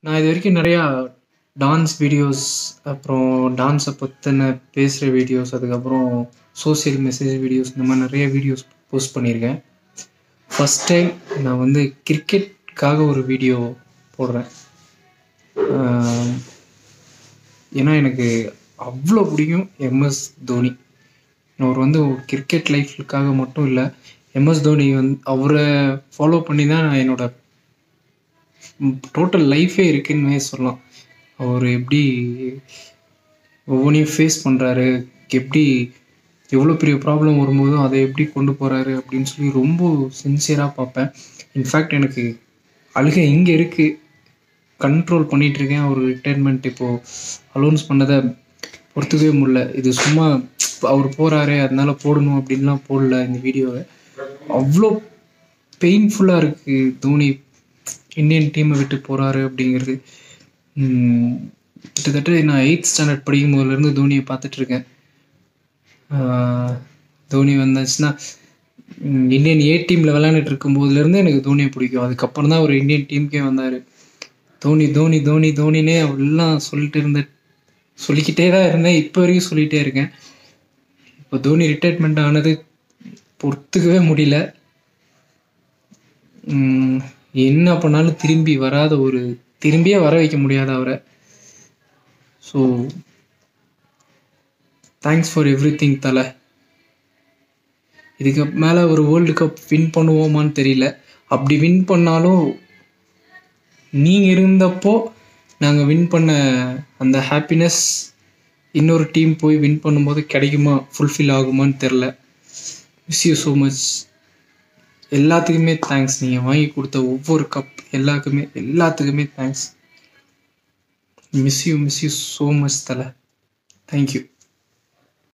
நான் இது வரைக்கும் நிறையா டான்ஸ் வீடியோஸ் அப்புறம் டான்ஸை பற்றின பேசுகிற வீடியோஸ் அதுக்கப்புறம் சோஷியல் மெசேஜ் வீடியோஸ் இந்த மாதிரி நிறைய வீடியோஸ் போஸ்ட் பண்ணியிருக்கேன் ஃபஸ்ட் டைம் நான் வந்து கிரிக்கெட்காக ஒரு வீடியோ போடுறேன் ஆஹ் ஏன்னா எனக்கு அவ்வளோ பிடிக்கும் எம்எஸ் தோனி அவர் வந்து கிரிக்கெட் லைஃப்க்காக மட்டும் இல்லை எம்எஸ் தோனி வந்து அவரை ஃபாலோ பண்ணி தான் நான் என்னோட டோட்டல் லைஃபே இருக்குன்னு சொல்லலாம் அவர் எப்படி ஒவ்வொன்றையும் ஃபேஸ் பண்ணுறாரு எப்படி எவ்வளோ பெரிய ப்ராப்ளம் வரும்போதும் அதை எப்படி கொண்டு போகிறாரு அப்படின்னு சொல்லி ரொம்ப சின்சியராக பார்ப்பேன் இன்ஃபேக்ட் எனக்கு அழுகை இங்கே இருக்குது கண்ட்ரோல் பண்ணிட்டு இருக்கேன் அவர் ரிட்டையர்மெண்ட் இப்போது அலௌன்ஸ் பண்ணதை பொறுத்துக்கவே முடியல இது சும்மா அவர் போகிறாரு அதனால போடணும் அப்படின்லாம் போடல இந்த வீடியோவை அவ்வளோ பெயின்ஃபுல்லாக இருக்குது தோனி இந்தியன் டீமை விட்டு போகிறாரு அப்படிங்கிறது உம், கிட்டத்தட்ட நான் எயித் ஸ்டாண்டர்ட் படிக்கும் போதுலேருந்து தோனியை பார்த்துட்டு இருக்கேன் ஆஹ், தோனி வந்தாச்சுன்னா உம், இந்தியன் ஏ டீமில் விளையாண்டுட்டு இருக்கும் போதுலேருந்து எனக்கு தோனியை பிடிக்கும் அதுக்கப்புறம் தான் ஒரு இந்தியன் டீமுக்கே வந்தார் தோனி தோனி தோனி தோனினே எல்லாம் சொல்லிட்டு இருந்த சொல்லிக்கிட்டே தான் இருந்தேன் இப்போ வரைக்கும் சொல்லிகிட்டே இருக்கேன் இப்போ தோனி ரிட்டையர்மெண்ட் ஆனது பொறுத்துக்கவே முடியல உம், என்ன பண்ணாலும் திரும்பி வராத ஒரு திரும்பியே வர வைக்க முடியாத அவரை so thanks for everything Thala இதுக்கு மேலே ஒரு வேர்ல்டு கப் வின் பண்ணுவோமான்னு தெரியல அப்படி வின் பண்ணாலும் நீங்கள் இருந்தப்போ நாங்கள் வின் பண்ண அந்த ஹாப்பினஸ் இன்னொரு டீம் போய் வின் பண்ணும்போது கிடைக்குமா ஃபுல்ஃபில் ஆகுமான்னு தெரில மிஸ் யூ ஸோ மச் எல்லாத்துக்குமே தேங்க்ஸ் நீங்கள் வாங்கி கொடுத்த ஒவ்வொரு கப் எல்லாத்துக்குமே எல்லாத்துக்குமே thanks miss you miss you so much Thala thank you